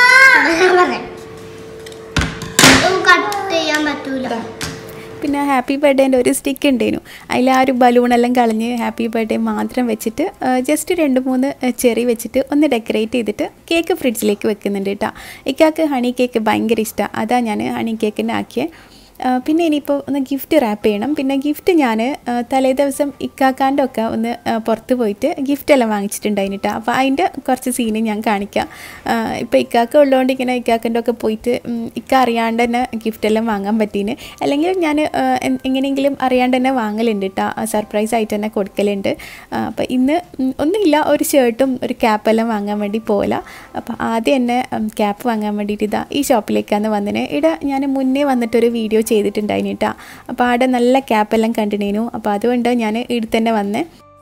കട്ട് ചെയ്യാൻ പറ്റൂല പിന്നെ ഹാപ്പി ബർത്ത്ഡേൻ്റെ ഒരു സ്റ്റിക്ക് ഉണ്ടായിരുന്നു അതിൽ ആ ഒരു ബലൂണെല്ലാം കളഞ്ഞ് ഹാപ്പി ബർത്ത്ഡേ മാത്രം വെച്ചിട്ട് ജസ്റ്റ് രണ്ട് മൂന്ന് ചെറി വെച്ചിട്ട് ഒന്ന് ഡെക്കറേറ്റ് ചെയ്തിട്ട് കേക്ക് ഫ്രിഡ്ജിലേക്ക് വെക്കുന്നുണ്ട് കേട്ടോ ഇക്കാക്ക് ഹണി കേക്ക് ഭയങ്കര ഇഷ്ടമാണ് അതാ ഞാൻ ഹണി കേക്കിൻ്റെ ആക്കിയത് ആ, പിന്നെ ഇനിയിപ്പോൾ ഒന്ന് ഗിഫ്റ്റ് റാപ്പ് ചെയ്യണം പിന്നെ ഗിഫ്റ്റ് ഞാൻ തലേ ദിവസം ഇക്കാക്കാൻ്റെ ഒക്കെ ഒന്ന് ആ, പുറത്ത് പോയിട്ട് ഗിഫ്റ്റ് എല്ലാം വാങ്ങിച്ചിട്ടുണ്ടായിരുന്നു കേട്ടോ അപ്പോൾ അതിൻ്റെ കുറച്ച് സീന് ഞാൻ കാണിക്കാം ഇപ്പോൾ ഇക്കാക്ക ഉള്ളതുകൊണ്ട് ഇങ്ങനെ ഇക്കാക്കൻ്റെ ഒക്കെ പോയിട്ട് ഉം, ഇക്ക അറിയാണ്ട് തന്നെ ഗിഫ്റ്റ് എല്ലാം വാങ്ങാൻ പറ്റീന് അല്ലെങ്കിൽ ഞാൻ എങ്ങനെയെങ്കിലും അറിയാണ്ട് തന്നെ വാങ്ങലുണ്ട് കേട്ടോ സർപ്രൈസ് ആയിട്ട് തന്നെ കൊടുക്കലുണ്ട് അപ്പോൾ ഇന്ന് ഉം, ഒന്നുമില്ല ഒരു ഷർട്ടും ഒരു ക്യാപ്പെല്ലാം വാങ്ങാൻ വേണ്ടി പോകല അപ്പോൾ ആദ്യം തന്നെ ക്യാപ്പ് വാങ്ങാൻ വേണ്ടിയിട്ട് ഇതാ ഈ ഷോപ്പിലേക്കാണ് വന്നിന് ഇവിടെ ഞാൻ മുന്നേ വന്നിട്ടൊരു വീഡിയോ ചെയ്തിട്ടുണ്ടായിന് കേട്ടോ അപ്പോൾ അവിടെ നല്ല ക്യാപ്പെല്ലാം കണ്ടിനേനു അപ്പോൾ അതുകൊണ്ട് ഞാൻ ഇവിടെ തന്നെ വന്നേ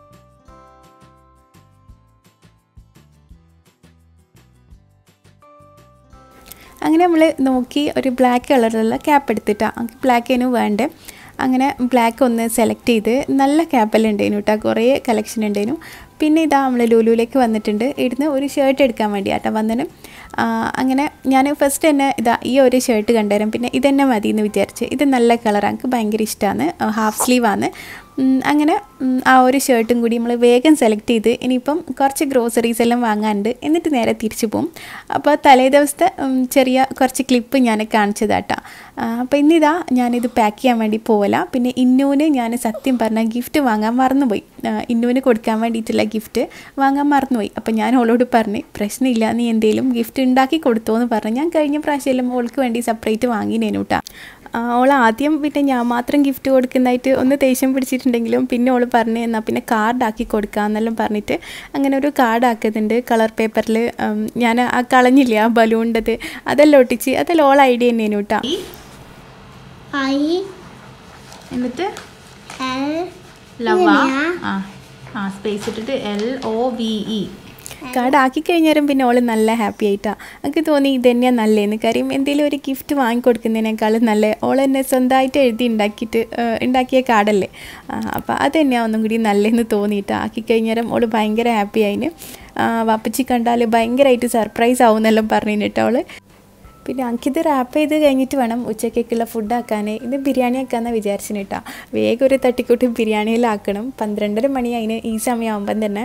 അങ്ങനെ നമ്മൾ നോക്കി ഒരു ബ്ലാക്ക് കളറിലുള്ള ക്യാപ്പ് എടുത്തിട്ടാണ് നമുക്ക് ബ്ലാക്ക് അതിന് വേണ്ടേ അങ്ങനെ ബ്ലാക്ക് ഒന്ന് സെലക്ട് ചെയ്ത് നല്ല ക്യാപ്പെല്ലാം ഉണ്ടായിരുന്നു കേട്ടോ കുറേ കളക്ഷൻ ഉണ്ടായിരുന്നു പിന്നെ ഇതാ നമ്മൾ ലുലുവിലേക്ക് വന്നിട്ടുണ്ട് ഇവിടുന്ന് ഒരു ഷർട്ട് എടുക്കാൻ വേണ്ടിയാട്ടോ വന്നതിന് ആ, അങ്ങനെ ഞാൻ ഫസ്റ്റ് തന്നെ ഇതാ ഈ ഒരു ഷർട്ട് കണ്ടുതരാം പിന്നെ ഇതന്നെ മതി എന്ന് വിചാരിച്ച് ഇത് നല്ല കളറാണ് എനിക്ക് ഭയങ്കര ഇഷ്ടമാണ് ഹാഫ് സ്ലീവാണ് ഉം, അങ്ങനെ ഉം, ആ ഒരു ഷർട്ടും കൂടി നമ്മൾ വേഗം സെലക്ട് ചെയ്ത് ഇനിയിപ്പം കുറച്ച് ഗ്രോസറീസ് എല്ലാം വാങ്ങാനുണ്ട് എന്നിട്ട് നേരെ തിരിച്ചു പോകും അപ്പോൾ തലേ ദിവസത്തെ ഉം, ചെറിയ കുറച്ച് ക്ലിപ്പ് ഞാൻ കാണിച്ചതാട്ടാ അപ്പോൾ ഇന്നിതാ ഞാനിത് പാക്ക് ചെയ്യാൻ വേണ്ടി പോവല പിന്നെ ഇന്നൂന് ഞാൻ സത്യം പറഞ്ഞാൽ ഗിഫ്റ്റ് വാങ്ങാൻ മറന്നുപോയി ആ, ഇന്നൂന് കൊടുക്കാൻ വേണ്ടിയിട്ടുള്ള ഗിഫ്റ്റ് വാങ്ങാൻ മറന്നുപോയി അപ്പോൾ ഞാൻ അവളോട് പറഞ്ഞ് പ്രശ്നമില്ല നീ എന്തെങ്കിലും ഗിഫ്റ്റ് ഉണ്ടാക്കി കൊടുത്തോ എന്ന് പറഞ്ഞു ഞാൻ കഴിഞ്ഞ പ്രാവശ്യം ഓൾക്ക് വേണ്ടി സെപ്പറേറ്റ് വാങ്ങിനേനു കേട്ടോ ഓൾ ആദ്യം പിന്നെ ഞാൻ മാത്രം ഗിഫ്റ്റ് കൊടുക്കുന്നതായിട്ട് ഒന്ന് ദേഷ്യം പിടിച്ചിട്ടുണ്ടെങ്കിലും പിന്നെ ഓൾ പറഞ്ഞു എന്നാൽ പിന്നെ കാർഡാക്കി കൊടുക്കാമെന്നെല്ലാം പറഞ്ഞിട്ട് അങ്ങനെ ഒരു കാർഡ് ആക്കുന്നുണ്ട് കളർ പേപ്പറിൽ ഞാൻ ആ കളഞ്ഞില്ലേ ആ ബലൂണിൻ്റെത് അതെല്ലാം ഒട്ടിച്ച് അതെല്ലാം ഓൾ ഐഡിയ തന്നെയാണ് കേട്ടോ ഐ എന്നിട്ട് എൽ ലവ ഇങ്ങനെയാ? ആ ആ സ്പേസ് ഇട്ടിട്ട് L O V E card ആക്കി കഴിഞ്ഞാലും പിന്നെ ഓള് നല്ല ഹാപ്പി ആയിട്ടാ എനിക്ക് തോന്നി ഇത് തന്നെയാണ് നല്ലതെന്ന് കാര്യം എന്തെങ്കിലും ഒരു ഗിഫ്റ്റ് വാങ്ങിക്കൊടുക്കുന്നതിനേക്കാളും നല്ല ഓൾ എന്നെ സ്വന്തമായിട്ട് എഴുതി ഉണ്ടാക്കിയിട്ട് ആ, ഉണ്ടാക്കിയ കാർഡല്ലേ അപ്പോൾ അത് തന്നെയാണ് ഒന്നും കൂടി നല്ലതെന്ന് തോന്നിയിട്ട് ആക്കി കഴിഞ്ഞാലും ഓള് ഭയങ്കര ഹാപ്പി ആയിന് ആ, വാപ്പച്ചി കണ്ടാൽ ഭയങ്കരമായിട്ട് സർപ്രൈസ് ആവും എന്നെല്ലാം പറഞ്ഞു കേട്ടോ അവള് പിന്നെ എനിക്കിത് റാപ്പ് ചെയ്ത് കഴിഞ്ഞിട്ട് വേണം ഉച്ചക്കേക്കുള്ള ഫുഡ് ആക്കാൻ ഇത് ബിരിയാണി ആക്കാമെന്ന് വിചാരിച്ചിന് കേട്ടോ വേഗം ഒരു തട്ടിക്കൂട്ട് ബിരിയാണിയിലാക്കണം പന്ത്രണ്ടര മണി അതിന് ഈ സമയമാകുമ്പം തന്നെ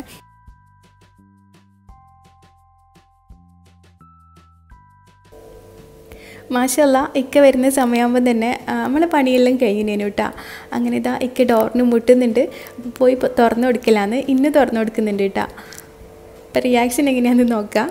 മാഷല്ല ഇക്ക വരുന്ന സമയമാകുമ്പോൾ തന്നെ ആ, നമ്മളെ പണിയെല്ലാം കഴിഞ്ഞേനു കേട്ടോ അങ്ങനെ ഇതാ ഇക്ക ഡോറിന് മുട്ടുന്നുണ്ട് അപ്പോൾ പോയി പൊ- തുറന്നു കൊടുക്കലാന്ന് ഇന്ന് തുറന്നു കൊടുക്കുന്നുണ്ട് കേട്ടോ അപ്പം റിയാക്ഷൻ എങ്ങനെയാണെന്ന് നോക്കാം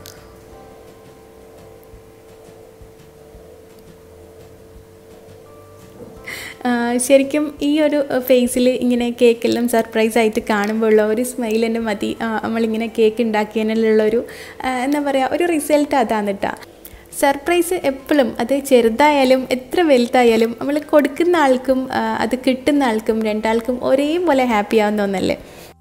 ആ, ശരിക്കും ഈ ഒരു ഫേസിൽ ഇങ്ങനെ കേക്കെല്ലാം സർപ്രൈസ് ആയിട്ട് കാണുമ്പോൾ ഉള്ള ഒരു സ്മൈൽ തന്നെ മതി ആ, നമ്മളിങ്ങനെ കേക്ക് ഉണ്ടാക്കിയതിനുള്ളൊരു ആ, എന്താ പറയുക ഒരു റിസൾട്ട് അതാണ് കേട്ടോ സർപ്രൈസ് എപ്പോഴും അത് ചെറുതായാലും എത്ര വലുതായാലും നമ്മൾ കൊടുക്കുന്ന ആൾക്കും ആ, അത് കിട്ടുന്ന ആൾക്കും രണ്ടാൾക്കും ഒരേപോലെ ഹാപ്പി ആവുന്ന ഒന്നല്ലേ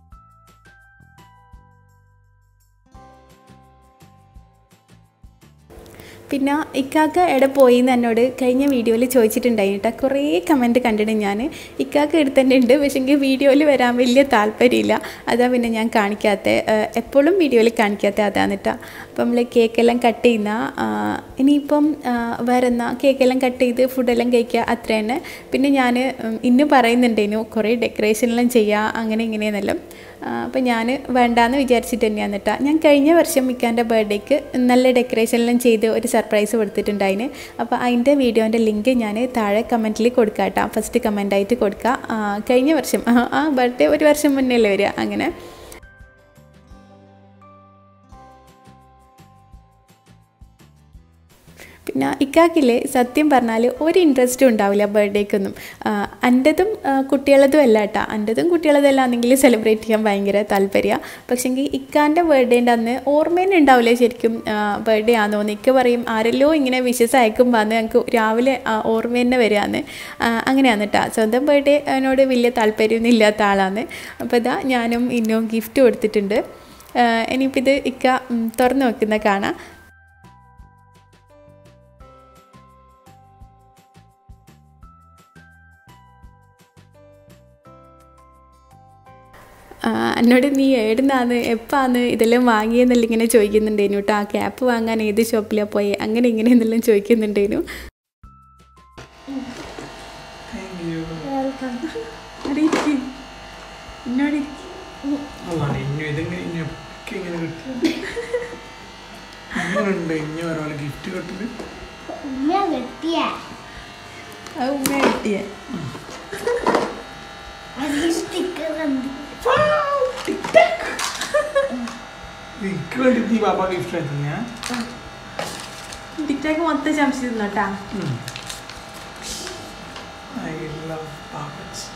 പിന്നെ ഇക്കാക്ക എവിടെ പോയി എന്ന് എന്നോട് കഴിഞ്ഞ വീഡിയോയിൽ ചോദിച്ചിട്ടുണ്ടായിരുന്നു കേട്ടോ കുറേ കമൻറ്റ് കണ്ടിട്ട് ഞാൻ ഇക്കാക്ക എടുത്ത് തന്നെ ഉണ്ട് പക്ഷേ എനിക്ക് വീഡിയോയിൽ വരാൻ വലിയ താല്പര്യമില്ല അതാ പിന്നെ ഞാൻ കാണിക്കാത്ത എപ്പോഴും വീഡിയോയിൽ കാണിക്കാത്ത അതാണ് കേട്ടോ അപ്പം നമ്മൾ കേക്കെല്ലാം കട്ട് ചെയ്യുന്ന ആ, ഇനിയിപ്പം ആ, വേറെ എന്നാ കേക്കെല്ലാം കട്ട് ചെയ്ത് ഫുഡെല്ലാം കഴിക്കുക അത്ര തന്നെ പിന്നെ ഞാൻ ഇന്ന് പറയുന്നുണ്ടേനു കുറേ ഡെക്കറേഷനെല്ലാം ചെയ്യുക അങ്ങനെ ഇങ്ങനെയെന്നെല്ലാം അപ്പം ഞാൻ വേണ്ടാന്ന് വിചാരിച്ചിട്ട് തന്നെയാണ് കേട്ടോ ഞാൻ കഴിഞ്ഞ വർഷം മിക്കാൻ്റെ ബർത്ത്ഡേക്ക് നല്ല ഡെക്കറേഷനെല്ലാം ചെയ്ത് ഒരു സർപ്രൈസ് കൊടുത്തിട്ടുണ്ടായിന് അപ്പോൾ അതിൻ്റെ വീഡിയോൻ്റെ ലിങ്ക് ഞാൻ താഴെ കമൻറ്റിൽ കൊടുക്കാം കേട്ടോ ഫസ്റ്റ് കമൻ്റായിട്ട് കൊടുക്കുക ആ, കഴിഞ്ഞ വർഷം ആ, ആ ബർത്ത്ഡേ ഒരു വർഷം മുന്നേ അല്ലേ വരിക അങ്ങനെ പിന്നെ ഇക്കാക്കില്ലേ സത്യം പറഞ്ഞാൽ ഒരു ഇൻട്രസ്റ്റും ഉണ്ടാവില്ല ബർത്ത്ഡേക്കൊന്നും എൻ്റെതും കുട്ടികളതും അല്ല കേട്ടോ എൻ്റെതും കുട്ടികളതും എല്ലാം ആണെങ്കിൽ സെലിബ്രേറ്റ് ചെയ്യാൻ ഭയങ്കര താല്പര്യമാണ് പക്ഷേങ്കിൽ ഇക്കാൻ്റെ ബർത്ത്ഡേൻ്റെ അന്ന് ഓർമ്മേനെ ഉണ്ടാവില്ല ശരിക്കും ബർത്ത്ഡേ ആണെന്ന് ഇക്ക പറയും ആരെല്ലോ ഇങ്ങനെ വിഷസ് അയക്കുമ്പോൾ അന്ന് ഞങ്ങൾക്ക് രാവിലെ ആ, ഓർമ്മ തന്നെ വരികയാണ് അങ്ങനെയാണ് കേട്ടോ സ്വന്തം ബർത്ത്ഡേ അതിനോട് വലിയ താല്പര്യമൊന്നും ഇല്ലാത്ത ആളാണ് അപ്പോൾ ഇതാ ഞാനും ഇന്നും ഗിഫ്റ്റ് കൊടുത്തിട്ടുണ്ട് ഇനിയിപ്പോൾ ഇത് ഇക്ക ഉം, തുറന്ന് വെക്കുന്ന കാണാം ആ, എന്നോട് നീ ഏടുന്നാന്ന് എപ്പാന്ന് ഇതെല്ലാം വാങ്ങിയെന്നെല്ലാം ഇങ്ങനെ ചോദിക്കുന്നുണ്ടേനു കേട്ടോ ആ ക്യാപ്പ് വാങ്ങാൻ ഏത് ഷോപ്പിലാണ് പോയി അങ്ങനെ ഇങ്ങനെ എന്നെല്ലാം ചോദിക്കുന്നുണ്ടേനു അതാണ് ഇനി ഇതെങ്ങനെ ഇനി ഒക്കെ ഇങ്ങനെ കിട്ടി ഇങ്ങനുണ്ട് ഇനി ഒരാള് ഗിഫ്റ്റ് കിട്ടല് ഉമ്മ വെട്ടിയ അത് ഉമ്മ കിട്ടിയേ അതിൽ സ്റ്റിക്കർ ഉണ്ട് എനിക്ക് വേണ്ടിട്ട് ഈ പാപ്പ ഗിഫ്റ്റ് തന്നെയാ ടിക്ടോക്ക് മൊത്തം ശംസിക്കുന്നു കേട്ടാ ഐ ലവ് പാപ്പച്ച്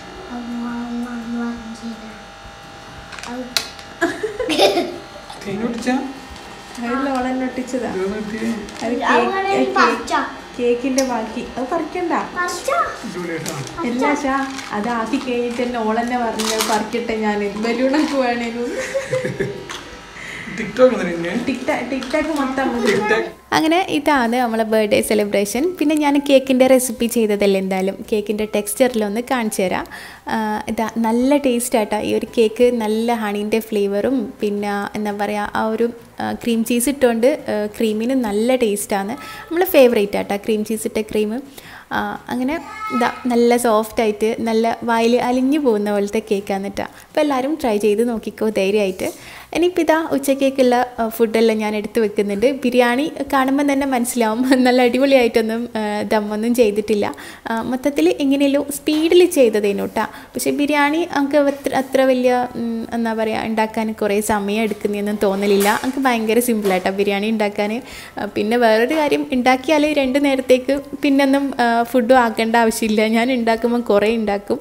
തേങ്ങ പിടിച്ചാ അതിലോളെന്നെ ഒട്ടിച്ചതാ ഇത് നിർത്തിയേ അത് അവിടെ കേക്ക് പച്ച കേക്കിന്റെ ബാക്കി അത് പറിക്കണ്ട പച്ച അടിപൊളിയായിട്ടാണ് എല്ലാ ഷാ അത് ആക്കി കഴിഞ്ഞിട്ട് തന്നെ ഓളെന്നെ പറഞ്ഞു പറിക്കട്ടെ ഞാൻ ബലൂണൊക്കെ വേണേനു ടിക്ടോക്ക് തന്നെ ടിക്ടോക്ക് ടിക്ടോക്ക് മൊത്തം നമുക്ക് ടിക്ടോക്ക് അങ്ങനെ ഇതാണ് നമ്മളെ ബർത്ത്ഡേ സെലിബ്രേഷൻ പിന്നെ ഞാൻ കേക്കിൻ്റെ റെസിപ്പി ചെയ്തതല്ലേ എന്തായാലും കേക്കിൻ്റെ ടെക്സ്ചറിലൊന്ന് കാണിച്ചു തരാം ആ, ഇതാ നല്ല ടേസ്റ്റ് ആട്ടാ ഈ ഒരു കേക്ക് നല്ല ഹണീൻ്റെ ഫ്ലേവറും പിന്നെ എന്താ പറയുക ആ ഒരു ക്രീം ചീസ് ഇട്ടുകൊണ്ട് ക്രീമിന് നല്ല ടേസ്റ്റാണ് നമ്മളെ ഫേവറേറ്റ് ആട്ടാ ക്രീം ചീസ് ഇട്ട ക്രീം അങ്ങനെ ഇതാ നല്ല സോഫ്റ്റ് ആയിട്ട് നല്ല വായിൽ അലിഞ്ഞു പോകുന്ന പോലത്തെ കേക്കാണ് കേട്ടോ അപ്പോൾ എല്ലാവരും ട്രൈ ചെയ്ത് നോക്കിക്കോ ധൈര്യമായിട്ട് ഇനിയിപ്പോൾ ഇതാ ഉച്ചക്കേക്കുള്ള ആ, ഫുഡെല്ലാം ഞാൻ എടുത്ത് വെക്കുന്നുണ്ട് ബിരിയാണി കാണുമ്പോൾ തന്നെ മനസ്സിലാവും നല്ല അടിപൊളിയായിട്ടൊന്നും ആ, ദമ്മൊന്നും ചെയ്തിട്ടില്ല മൊത്തത്തിൽ എങ്ങനെയല്ലോ സ്പീഡിൽ ചെയ്തതേനു കേട്ടോ പക്ഷേ ബിരിയാണി നമുക്ക് അത്ര അത്ര വലിയ ഉം, എന്താ പറയുക ഉണ്ടാക്കാൻ കുറേ സമയം എടുക്കുന്നതെന്നും തോന്നലില്ല നമുക്ക് ഭയങ്കര സിമ്പിളായിട്ടാണ് ബിരിയാണി ഉണ്ടാക്കാൻ ആ, പിന്നെ വേറൊരു കാര്യം ഉണ്ടാക്കിയാൽ രണ്ട് നേരത്തേക്ക് പിന്നൊന്നും ഫുഡും ആക്കേണ്ട ആവശ്യമില്ല ഞാൻ ഉണ്ടാക്കുമ്പോൾ കുറേ ഉണ്ടാക്കും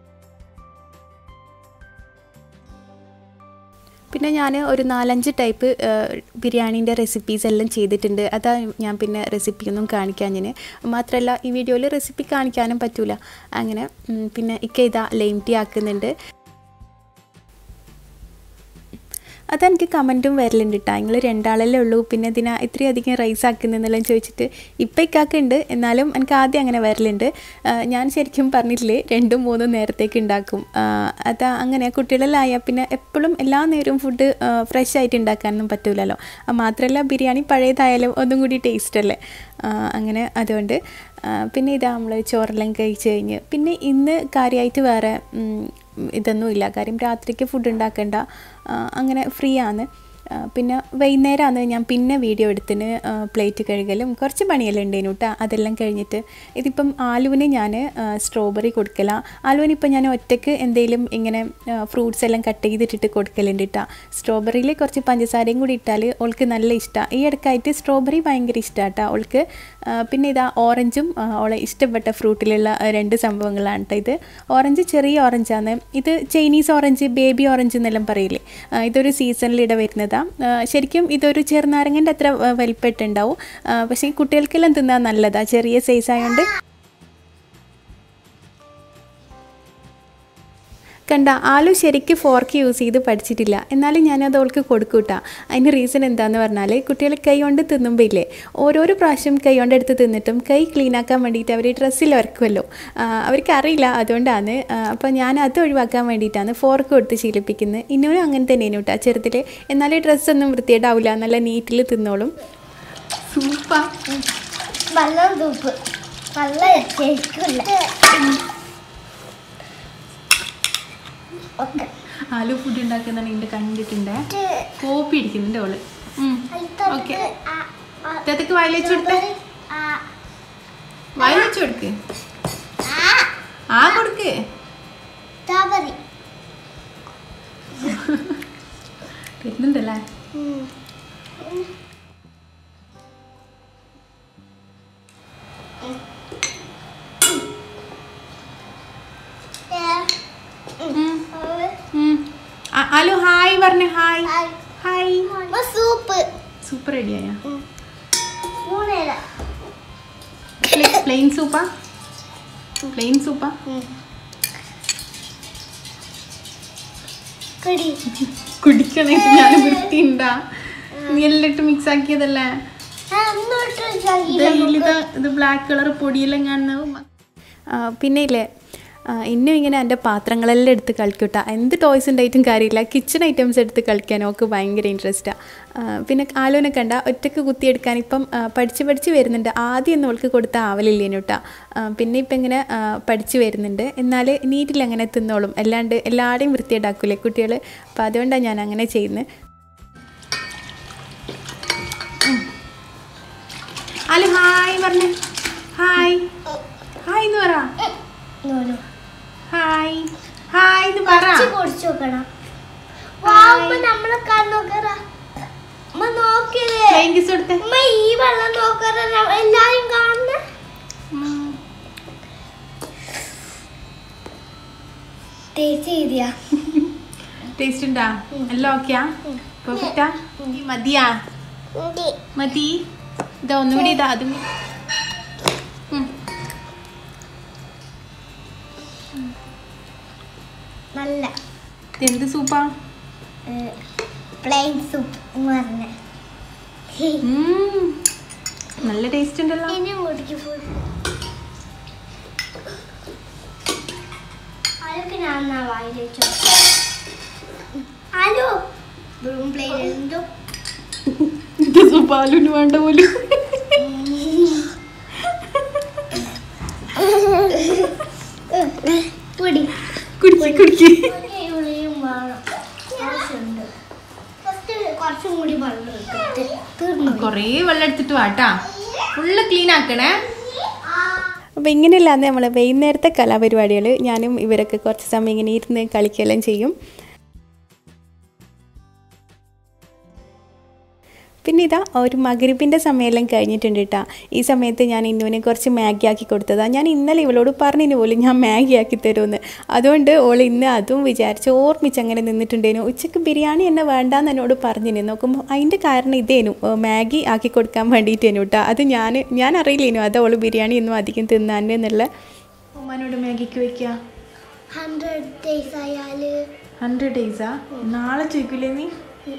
പിന്നെ ഞാൻ ഒരു നാലഞ്ച് ടൈപ്പ് ബിരിയാണീൻ്റെ റെസിപ്പീസ് എല്ലാം ചെയ്തിട്ടുണ്ട് അതാ ഞാൻ പിന്നെ റെസിപ്പിയൊന്നും കാണിക്കാൻ ഞാൻ മാത്രമല്ല ഈ വീഡിയോയിൽ റെസിപ്പി കാണിക്കാനും പറ്റൂല അങ്ങനെ ഉം, പിന്നെ ഇക്ക ഇതാ ലൈം ടീ ആക്കുന്നുണ്ട് അതെനിക്ക് കമൻറ്റും വരലുണ്ട് കേട്ടോ നിങ്ങൾ രണ്ടാളല്ലേ ഉള്ളൂ പിന്നെ ഇതിനാ ഇത്രയധികം റൈസ് ആക്കുന്നതെന്നെല്ലാം ചോദിച്ചിട്ട് ഇപ്പം ഇക്കാക്കുണ്ട് എന്നാലും എനിക്ക് ആദ്യം അങ്ങനെ വരലുണ്ട് ആ, ഞാൻ ശരിക്കും പറഞ്ഞിട്ടില്ലേ രണ്ടും മൂന്നും നേരത്തേക്ക് ഉണ്ടാക്കും ആ, അതാ അങ്ങനെ കുട്ടികളെല്ലാം ആയാൽ പിന്നെ എപ്പോഴും എല്ലാ നേരവും ഫുഡ് ഫ്രഷ് ആയിട്ട് ഉണ്ടാക്കാനൊന്നും പറ്റൂലല്ലോ ആ, മാത്രമല്ല ബിരിയാണി പഴയതായാലും ഒന്നും കൂടി ടേസ്റ്റ് അല്ലേ ആ, അങ്ങനെ അതുകൊണ്ട് ആ, പിന്നെ ഇതാ നമ്മൾ ചോറെല്ലാം കഴിച്ച് കഴിഞ്ഞ് പിന്നെ ഇന്ന് കാര്യമായിട്ട് വേറെ ഉം, ഇതൊന്നും ഇല്ല കാര്യം രാത്രിക്ക് ഫുഡ് ഉണ്ടാക്കേണ്ട ആ, അങ്ങനെ ഫ്രീ ആണ് ആ, പിന്നെ വൈകുന്നേരമാണ് ഞാൻ പിന്നെ വീഡിയോ എടുത്തിന് ആ, പ്ലേറ്റ് കഴുകലും കുറച്ച് പണിയെല്ലാം ഉണ്ടേനു കേട്ടോ അതെല്ലാം കഴിഞ്ഞിട്ട് ഇതിപ്പം ആലുവിന് ഞാൻ സ്ട്രോബെറി കൊടുക്കല ആലുവിന് ഇപ്പം ഞാൻ ഒറ്റയ്ക്ക് എന്തെങ്കിലും ഇങ്ങനെ ഫ്രൂട്ട്സ് എല്ലാം കട്ട് ചെയ്തിട്ടിട്ട് കൊടുക്കലുണ്ട് കേട്ടോ സ്ട്രോബെറിയിൽ കുറച്ച് പഞ്ചസാരയും കൂടി ഇട്ടാൽ ഓൾക്ക് നല്ല ഇഷ്ടമാണ് ഈ ഇടയ്ക്കായിട്ട് സ്ട്രോബെറി ഭയങ്കര ഇഷ്ടമാണ് കേട്ടോ ഓൾക്ക് ആ, പിന്നെ ഇതാ ഓറഞ്ചും ആ, ഓളെ ഇഷ്ടപ്പെട്ട ഫ്രൂട്ടിലുള്ള ആ, രണ്ട് സംഭവങ്ങളാണ് കേട്ടോ ഇത് ഓറഞ്ച് ചെറിയ ഓറഞ്ചാണ് ഇത് ചൈനീസ് ഓറഞ്ച് ബേബി ഓറഞ്ച് എന്നെല്ലാം പറയില്ലേ ആ, ഇതൊരു സീസണിലിട വരുന്നതാണ് ശരിക്കും ഇതൊരു ചെറുനാരങ്ങൻ്റെ അത്ര ആ, വലിപ്പമായിട്ടുണ്ടാവും ആ, പക്ഷേ കുട്ടികൾക്കെല്ലാം തിന്നാൻ നല്ലതാണ് ചെറിയ സൈസ് ആയതുകൊണ്ട് കണ്ട ആലു ശരിക്ക് ഫോർക്ക് യൂസ് ചെയ്ത് പഠിച്ചിട്ടില്ല എന്നാലും ഞാനത് അവൾക്ക് കൊടുക്കൂട്ടാ അതിന് റീസൺ എന്താന്ന് പറഞ്ഞാൽ കുട്ടികൾ കൈ കൊണ്ട് തിന്നുമ്പോൾ ഇല്ലേ ഓരോരോ പ്രാവശ്യം കൈ കൊണ്ട് എടുത്ത് തിന്നിട്ടും കൈ ക്ലീൻ ആക്കാൻ വേണ്ടിയിട്ട് അവർ ഡ്രസ്സിൽ വരക്കുമല്ലോ അവർക്ക് അറിയില്ല അതുകൊണ്ടാണ് അപ്പോൾ ഞാൻ അത് ഒഴിവാക്കാൻ വേണ്ടിയിട്ടാണ് ഫോർക്ക് കൊടുത്ത് ശീലിപ്പിക്കുന്നത് ഇന്നോനും അങ്ങനെ തന്നെയാണ് കേട്ടോ ചെറുതിൽ എന്നാലും ഡ്രസ്സൊന്നും വൃത്തിയായിട്ടാവില്ല നല്ല നീറ്റിൽ തിന്നോളും സൂപ്പർ വെള്ളം സൂപ്പ് നല്ല ശരിക്കില്ല ഓക്കെ ആലു ഫുഡ് ഉണ്ടാക്കുന്നതാണ് എൻ്റെ കണ്ടിട്ടുണ്ട് കോപ്പി ഇരിക്കുന്നുണ്ട് അവള് ഓക്കെ ഇത്തക്ക് വായിലേച്ച് കൊടുത്തേ വായിലേച്ച് കൊടുക്ക് ആ കൊടുക്ക് സ്ട്രോബെറി വരുന്നുണ്ടല്ലേ ആ- ആലു ഹായ് പറഞ്ഞേ ഹായ് ഹായ് സൂപ്പ് സൂപ്പർ റെഡിയായ മൂന്നേല പ്ലെയിൻ സൂപ്പാ പ്ലെയിൻ സൂപ്പാ കടി കുടിക്കണേ ഞാൻ വൃത്തിയുണ്ടാ നീ എല്ലാം ഇട്ട് മിക്സ് ആക്കിയതല്ലേ ഡെയിലി ഇത് ഇത് ബ്ലാക്ക് കളർ പൊടിയെല്ലാം കാണുന്ന പിന്നെ ഇല്ലേ ആ, ഇന്നും ഇങ്ങനെ എൻ്റെ പാത്രങ്ങളെല്ലാം എടുത്ത് കളിക്കൂട്ട എന്ത് ടോയ്സ് ഉണ്ടായിട്ടും കാര്യമില്ല കിച്ചൺ ഐറ്റംസ് എടുത്ത് കളിക്കാൻ അവൾക്ക് ഭയങ്കര ഇൻട്രസ്റ്റാണ് പിന്നെ ആലോനെ കണ്ട ഒറ്റയ്ക്ക് കുത്തിയെടുക്കാൻ ഇപ്പം ആ, പഠിച്ച് പഠിച്ച് വരുന്നുണ്ട് ആദ്യം ഒന്നും അവൾക്ക് കൊടുത്ത ആവലില്ലേനു കേട്ടോ പിന്നെ ഇപ്പം ഇങ്ങനെ ആ, പഠിച്ച് വരുന്നുണ്ട് എന്നാൽ നീറ്റിൽ അങ്ങനെ തിന്നോളും അല്ലാണ്ട് എല്ലാവരുടെയും വൃത്തിയുണ്ടാക്കൂലേ കുട്ടികൾ അപ്പോൾ അതുകൊണ്ടാണ് ഞാൻ അങ്ങനെ ചെയ്യുന്നത് അല്ല ഹായ് പറഞ്ഞേ ഹായ് ഹായ് എന്ന് പറ ഹായ് ഹായ് എന്ന് പറ കുടിച്ചു നോക്കണം വാവുമ്പോ നമ്മളെ കാണു നോക്കറ അമ്മ നോക്കിയേ ഫ്ലൈങ് കിസ് കൊടുത്തേ അമ്മ ഈ വെള്ളം നോക്കറ എല്ലാരും കാണുന്ന ടേസ്റ്റ് ചെയ്തിയാ ടേസ്റ്റ് ഉണ്ടാ എല്ലാം ഓക്കെയാ പെർഫെക്റ്റാ മതിയാ മതി ഇതാ ഒന്നുകൂടി ഇതാ അതും ഉം. നല്ല ഇതെന്ത് സൂപ്പാ പ്ലെയിൻ സൂപ്പ് എന്ന് പറഞ്ഞ ഉം. നല്ല ടേസ്റ്റ് ഉണ്ടല്ലോ ഇനിയും കുടിക്കും ഫുൾ അതൊക്കെ ഞാൻ എന്നാ വായിൽ വെച്ചു ഹലോ വെറും പ്ലെയിൻ എന്തോ ഇത് സൂപ്പ് ആലുന് വേണ്ട പോലും പൊടി കുടിക്ക് കുടിക്ക് ഉള്ളിയും വേണം ആവശ്യമുണ്ട് ഫസ്റ്റ് കുറച്ചും കൂടി വെള്ളം എടുത്തിട്ട് തീർന്നു കുറേ വെള്ളം എടുത്തിട്ട് വാട്ടാ ഫുള്ള് ക്ലീൻ ആക്കണേ അപ്പോൾ ഇങ്ങനെയല്ലാന്ന് നമ്മൾ വൈകുന്നേരത്തെ കലാപരിപാടികൾ ഞാനും ഇവരൊക്കെ കുറച്ച് സമയം ഇങ്ങനെ ഇരുന്ന് കളിക്കുകയെല്ലാം ചെയ്യും പിന്നെ ഇതാ ഒരു മകരിപ്പിൻ്റെ സമയമെല്ലാം കഴിഞ്ഞിട്ടുണ്ട് കേട്ടോ ഈ സമയത്ത് ഞാൻ ഇന്നുവിനെ കുറച്ച് മാഗി ആക്കി കൊടുത്തതാണ് ഞാൻ ഇന്നലെ ഇവളോട് പറഞ്ഞതിന് പോലും ഞാൻ മാഗി ആക്കി തരുമെന്ന് അതുകൊണ്ട് ഓൾ ഇന്ന് അതും വിചാരിച്ച് ഓർമ്മിച്ച് അങ്ങനെ നിന്നിട്ടുണ്ടേനു ഉച്ചക്ക് ബിരിയാണി എന്നെ വേണ്ടാന്ന് എന്നോട് പറഞ്ഞിന് നോക്കുമ്പോൾ അതിൻ്റെ കാരണം ഇതേനു ഏ, മാഗി ആക്കി കൊടുക്കാൻ വേണ്ടിയിട്ടേനു കേട്ടോ അത് ഞാൻ ഞാൻ അറിയില്ലേനു അത് ഓൾ ബിരിയാണി ഒന്നും അധികം തിന്നാൻ എന്നുള്ള ഉമ്മാനോട് മാഗിക്ക് വയ്ക്കുക ഹൺഡ്രഡ് ഡേയ്സ് ആയാല് ഹൺഡ്രഡ് ഡേയ്സാ നാളെ ചോദിക്കില്ലേ നീ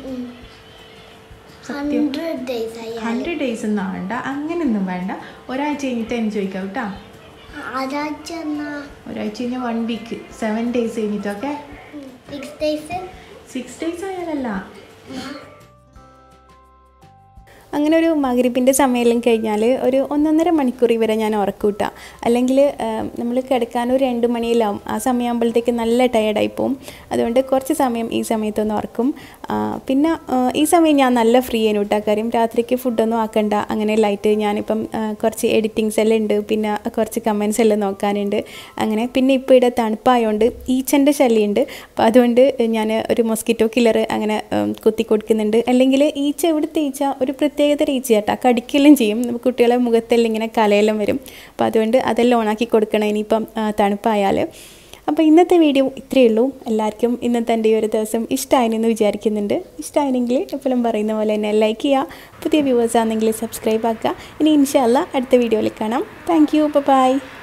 സത്യം ഹൺഡ്രഡ് ഡേയ്സ് ആയാല് ഹൺഡ്രഡ് ഡേയ്സ് ഒന്നും വേണ്ട അങ്ങനെയൊന്നും വേണ്ട ഒരാഴ്ച കഴിഞ്ഞിട്ട് എനിക്ക് ചോദിക്കാം കേട്ടോ ആരാഴ്ച എന്നാ ഒരാഴ്ച കഴിഞ്ഞാൽ വൺ വീക്ക് സെവൻ ഡേയ്സ് കഴിഞ്ഞിട്ടൊക്കെ സിക്സ് ഡേയ്സ് സിക്സ് ഡേയ്സ് ആയാലല്ല അങ്ങനെ ഒരു മകരിപ്പിൻ്റെ സമയമെല്ലാം കഴിഞ്ഞാൽ ഒരു ഒന്നൊന്നര മണിക്കൂർ വരെ ഞാൻ ഉറക്കൂട്ട അല്ലെങ്കിൽ നമ്മൾ കിടക്കാൻ ഒരു രണ്ട് മണിയിലാവും ആ സമയമാകുമ്പോഴത്തേക്ക് നല്ല ടയർഡായി പോവും അതുകൊണ്ട് കുറച്ച് സമയം ഈ സമയത്തൊന്ന് ഉറക്കും ആ, പിന്നെ ആ, ഈ സമയം ഞാൻ നല്ല ഫ്രീ ആയിരുന്നു കേട്ടോ കാര്യം രാത്രിക്ക് ഫുഡൊന്നും ആക്കണ്ട അങ്ങനെ ലൈറ്റ് ഞാനിപ്പം ആ, കുറച്ച് എഡിറ്റിങ്സ് എല്ലാം ഉണ്ട് പിന്നെ കുറച്ച് കമൻസ് എല്ലാം നോക്കാനുണ്ട് അങ്ങനെ പിന്നെ ഇപ്പോൾ ഇവിടെ തണുപ്പായതുകൊണ്ട് ഈച്ചൻ്റെ ശല്യമുണ്ട് അപ്പോൾ അതുകൊണ്ട് ഞാൻ ഒരു മൊസ്കിറ്റോ കില്ലർ അങ്ങനെ ഉം, കുത്തി കൊടുക്കുന്നുണ്ട് അല്ലെങ്കിൽ ഈച്ച ഇവിടുത്തെ ഈച്ച ഒരു പ്രത്യേകതര ഈച്ച കേട്ടോ കടിക്കെല്ലാം ചെയ്യും നമുക്ക് കുട്ടികളെ മുഖത്തെല്ലാം ഇങ്ങനെ കലയെല്ലാം വരും അപ്പോൾ അതുകൊണ്ട് അതെല്ലാം ഓണാക്കി കൊടുക്കണം ഇനിയിപ്പം ആ, തണുപ്പായാൽ അപ്പോൾ ഇന്നത്തെ വീഡിയോ ഇത്രയേ ഉള്ളൂ എല്ലാവർക്കും ഇന്നത്തെ എൻ്റെ ഈ ഒരു ദിവസം ഇഷ്ടമായെന്ന് വിചാരിക്കുന്നുണ്ട് ഇഷ്ടമായെങ്കിൽ എപ്പോഴും പറയുന്ന പോലെ തന്നെ ലൈക്ക് ചെയ്യുക പുതിയ വ്യൂവേഴ്സ് ആണെങ്കിൽ സബ്സ്ക്രൈബ് ആക്കുക ഇനി ഇൻഷാല്ല അടുത്ത വീഡിയോയിൽ കാണാം താങ്ക് യു ബൈ